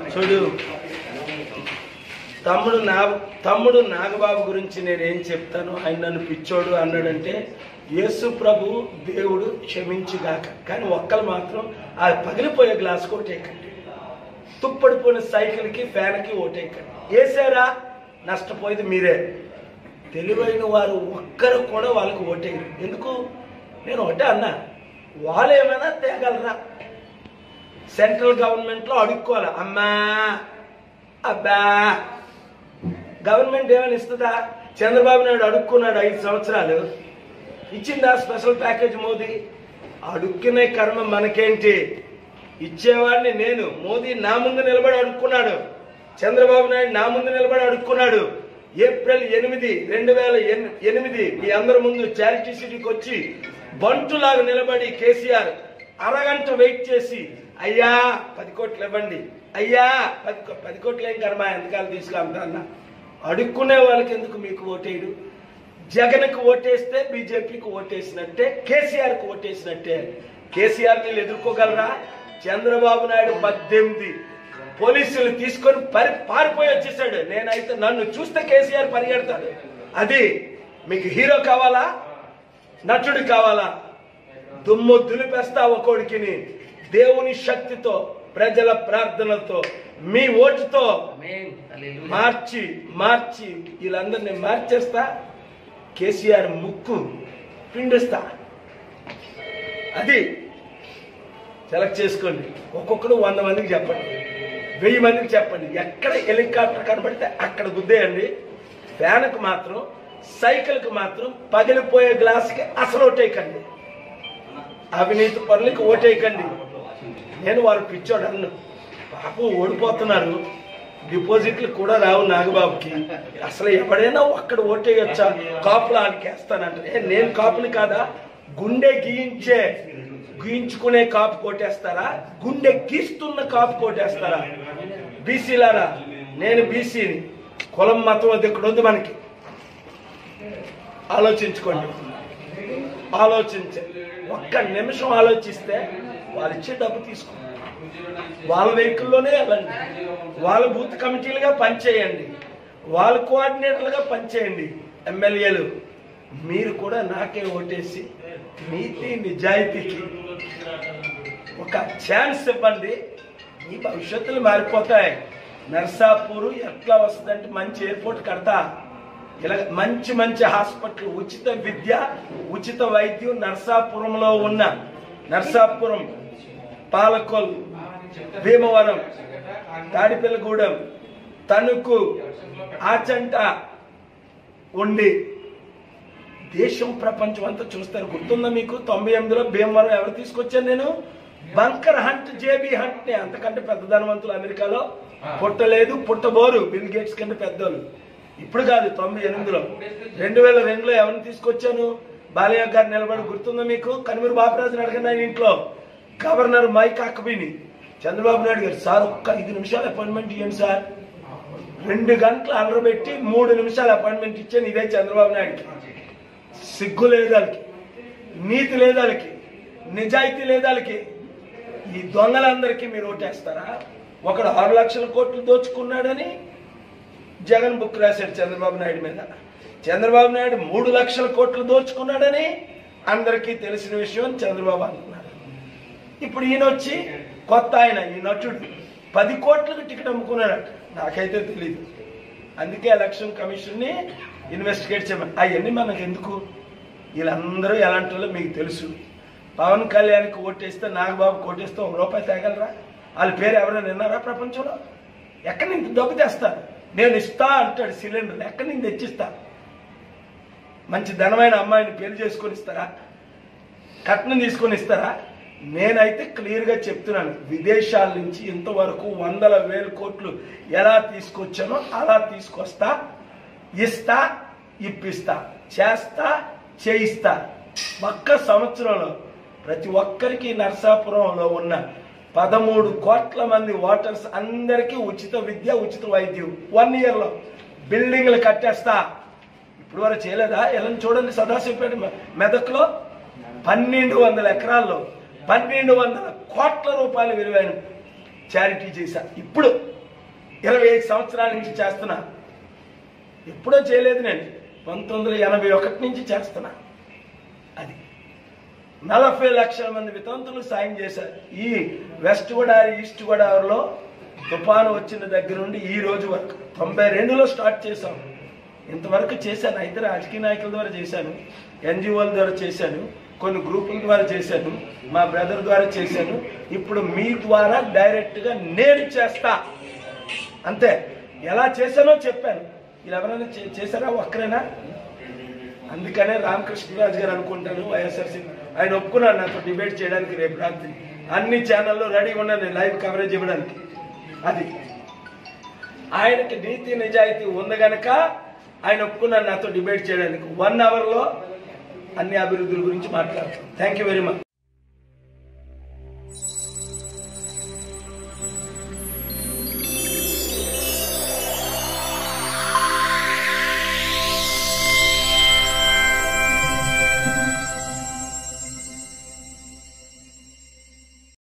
చూడు తమ్ముడు నా తమ్ముడు నాగబాబు గురించి నేనేం చెప్తాను ఆయన నన్ను పిచ్చోడు అన్నాడంటే యేసు ప్రభు దేవుడు క్షమించుగాక కానీ ఒక్కరు మాత్రం ఆ పగిలిపోయే గ్లాస్ ఓటేయకండి తుప్పడిపోయిన సైకిల్కి ఫ్యాన్కి ఓటేయకండి వేసారా నష్టపోయేది మీరే తెలివైన వారు ఒక్కరు కూడా వాళ్ళకి ఓటేయరు ఎందుకు నేను ఒకటే అన్నా వాళ్ళు ఏమైనా తేగలరా సెంట్రల్ గవర్నమెంట్లో అడుక్కోవాలి అమ్మా అబ్బా గవర్నమెంట్ ఏమైనా ఇస్తుందా చంద్రబాబు నాయుడు అడుక్కున్నాడు ఐదు సంవత్సరాలు ఇచ్చిందా స్పెషల్ ప్యాకేజ్ మోదీ అడుక్కునే కర్మ మనకేంటి ఇచ్చేవాడిని నేను మోదీ నా ముందు నిలబడి అడుక్కున్నాడు చంద్రబాబు నాయుడు నా ముందు నిలబడి అడుక్కున్నాడు ఏప్రిల్ ఎనిమిది రెండు వేల ఎన్- ఎనిమిది మీ అందరి ముందు చారిటీ సిటీకి వచ్చి బంటులాగా నిలబడి కేసీఆర్ అరగంట వెయిట్ చేసి అయ్యా పది కోట్లు ఇవ్వండి అయ్యా పది కో- పది కోట్లు ఏం కర్మ ఎంతకాలం తీసుకుంటా అన్న అడుక్కునే వాళ్ళకి ఎందుకు మీకు ఓటేయడు జగన్కి ఓటేస్తే బీజేపీకి ఓటేసినట్టే కేసీఆర్కి ఓటేసినట్టే కేసీఆర్ వీళ్ళు ఎదుర్కోగలరా చంద్రబాబు నాయుడు పద్దెనిమిది పోలీసులు తీసుకొని పరి పారిపోయి వచ్చేసాడు నేనైతే నన్ను చూస్తే కేసీఆర్ పరిగెడతాడు అది మీకు హీరో కావాలా నటుడు కావాలా దుమ్ము దులిపేస్తా ఒక్కొడికిని దేవుని శక్తితో ప్రజల ప్రార్థనలతో మీ ఓటుతో ఆమేన్. హల్లెలూయా. మార్చి మార్చి వీళ్ళందరినీ మార్చేస్తా కేసీఆర్ ముక్కు పిండిస్తా అది సెలెక్ట్ చేసుకోండి ఒక్కొక్కరు వంద మందికి చెప్పండి వెయ్యి మందికి చెప్పండి ఎక్కడ హెలికాప్టర్ కనబడితే అక్కడ గుద్దేయండి ఫ్యాన్కి మాత్రం సైకిల్కి మాత్రం పగిలిపోయే గ్లాస్కి అసలు ఓటేయకండి అవినీతి పనులకి ఓటేయకండి నేను వారు పిచ్చోడు అన్ను పాపం ఓడిపోతున్నారు డిపాజిట్లు కూడా రావు నాగబాబుకి అసలు ఎవడైనా ఒక్కడ ఓటేయొచ్చా కాపులు ఆయనకి వేస్తానంట ఏ నేను కాపుని కాదా గుండె గీయించే గీయించుకునే కాపు కోటేస్తారా గుండె గీస్తున్న కాపు కోటేస్తారా బీసీలారా నేను బీసీని కులం మతం అది ఇక్కడ ఉంది మనకి ఆలోచించుకోండి ఆలోచించే ఒక్క నిమిషం ఆలోచిస్తే వాళ్ళు ఇచ్చే డబ్బు తీసుకోండి వాళ్ళ వెహికల్లోనే వెళ్ళండి వాళ్ళ బూత్ కమిటీలుగా పనిచేయండి వాళ్ళ కోఆర్డినేటర్లుగా పనిచేయండి ఎమ్మెల్యేలు మీరు కూడా నాకే ఓటేసి నీతి నిజాయితీకి ఒక ఛాన్స్ ఇవ్వండి మీ భవిష్యత్తులు మారిపోతాయి నర్సాపూర్ ఎట్లా వస్తుందంటే మంచి ఎయిర్పోర్ట్ కడతా ఇలా మంచి మంచి హాస్పిటల్ ఉచిత విద్య ఉచిత వైద్యం నర్సాపురంలో ఉన్న నర్సాపురం పాలకొల్ భీమవరం తాడిపల్లిగూడెం తణుకు ఆచంట ఉండి దేశం ప్రపంచం అంతా చూస్తారు గుర్తుందా మీకు తొంభై ఎనిమిదిలో భీమవరం ఎవరు తీసుకొచ్చాను నేను బంకర్ హంట్ జేబీ హంట్ ని అంతకంటే పెద్ద ధనవంతులు అమెరికాలో పుట్టలేదు పుట్టబోరు బిల్ గేట్స్ కంటే పెద్దోళ్ళు ఇప్పుడు కాదు తొంభై ఎనిమిదిలో రెండు వేల రెండులో ఎవరిని తీసుకొచ్చాను బాలయ్య గారు నిలబడి గుర్తుందా మీకు కనుమూరు బాపరాజుని అడగండి ఆయన ఇంట్లో గవర్నర్ మైక్ అక్కబిని చంద్రబాబు నాయుడు గారు సార్ ఒక్క ఐదు నిమిషాలు అపాయింట్మెంట్ ఇవ్వండి సార్ రెండు గంటలు అలరబెట్టి మూడు నిమిషాలు అపాయింట్మెంట్ ఇచ్చాను ఇదే చంద్రబాబు నాయుడుకి సిగ్గు లేదు వాళ్ళకి నీతి లేదు వాళ్ళకి నిజాయితీ లేదు వాళ్ళకి ఈ దొంగలందరికీ మీరు ఓటేస్తారా ఒకడు ఆరు లక్షల కోట్లు దోచుకున్నాడని జగన్ బుక్ రాశాడు చంద్రబాబు నాయుడు మీద చంద్రబాబు నాయుడు మూడు లక్షల కోట్లు దోచుకున్నాడని అందరికీ తెలిసిన విషయం చంద్రబాబు అంటున్నాడు ఇప్పుడు ఈయన వచ్చి కొత్త ఆయన ఈ నటుడు పది కోట్లకు టికెట్ అమ్ముకున్నాడట నాకైతే తెలియదు అందుకే ఎలక్షన్ కమిషన్ని ఇన్వెస్టిగేట్ చేయమని అవన్నీ మనకు ఎందుకు వీళ్ళందరూ ఎలాంటి వాళ్ళో మీకు తెలుసు పవన్ కళ్యాణ్కి ఓటేస్తే నాగబాబుకి ఓటేస్తే ఒక రూపాయి తేగలరా వాళ్ళ పేరు ఎవరైనా విన్నారా ప్రపంచంలో ఎక్కడి నుంచి డబ్బు తెస్తారు నేను ఇస్తా అంటాడు సిలిండర్ ఎక్కడి నుంచి తెచ్చిస్తా మంచి ధనమైన అమ్మాయిని పెళ్లి చేసుకొని ఇస్తారా కట్నం తీసుకొని ఇస్తారా నేనైతే క్లియర్గా చెప్తున్నాను విదేశాల నుంచి ఇంతవరకు వందల వేల కోట్లు ఎలా తీసుకొచ్చానో అలా తీసుకొస్తా ఇస్తా ఇప్పిస్తా చేస్తా చేయిస్తా ఒక్క సంవత్సరంలో ప్రతి ఒక్కరికి నర్సాపురంలో ఉన్న పదమూడు కోట్ల మంది ఓటర్స్ అందరికీ ఉచిత విద్య ఉచిత వైద్యం వన్ ఇయర్లో బిల్డింగ్లు కట్టేస్తా ఇప్పుడు వరకు చేయలేదా ఎలా చూడండి సదాశివపేట మె- మెదక్లో పన్నెండు వందల ఎకరాల్లో పన్నెండు వందల కోట్ల రూపాయల విలువైన చారిటీ చేశా ఇప్పుడు ఇరవై ఐదు సంవత్సరాల నుంచి చేస్తున్నా ఎప్పుడో చేయలేదు నేను పంతొమ్మిది వందల ఎనభై ఒకటి నుంచి చేస్తున్నా అది నలభై లక్షల మంది వితంతులు సాయం చేశారు ఈ వెస్ట్ గోదావరి ఈస్ట్ గోదావరిలో తుఫాను వచ్చిన దగ్గర నుండి ఈ రోజు వరకు తొంభై రెండులో స్టార్ట్ చేశాం ఇంతవరకు చేశాను అయితే రాజకీయ నాయకుల ద్వారా చేశాను ఎన్జిఓల ద్వారా చేశాను కొన్ని గ్రూపుల ద్వారా చేశాను మా బ్రదర్ ద్వారా చేశాను ఇప్పుడు మీ ద్వారా డైరెక్ట్గా నేను చేస్తా అంతే ఎలా చేశానో చెప్పాను వీళ్ళు ఎవరైనా చే- చేశారా ఒక్కరేనా అందుకనే రామకృష్ణరాజు గారు అనుకుంటాను వైఎస్ఆర్సీ ఆయన ఒప్పుకున్నాడు నాతో డిబేట్ చేయడానికి రేపు రాత్రి అన్ని ఛానల్లో రెడీగా ఉన్నాను నేను లైవ్ కవరేజ్ ఇవ్వడానికి అది ఆయనకి నీతి నిజాయితీ ఉంది గనక ఆయన ఒప్పుకున్నాడు నాతో డిబేట్ చేయడానికి వన్ అవర్లో అన్ని అభివృద్ధుల గురించి మాట్లాడతాం థ్యాంక్ యూ వెరీ మచ్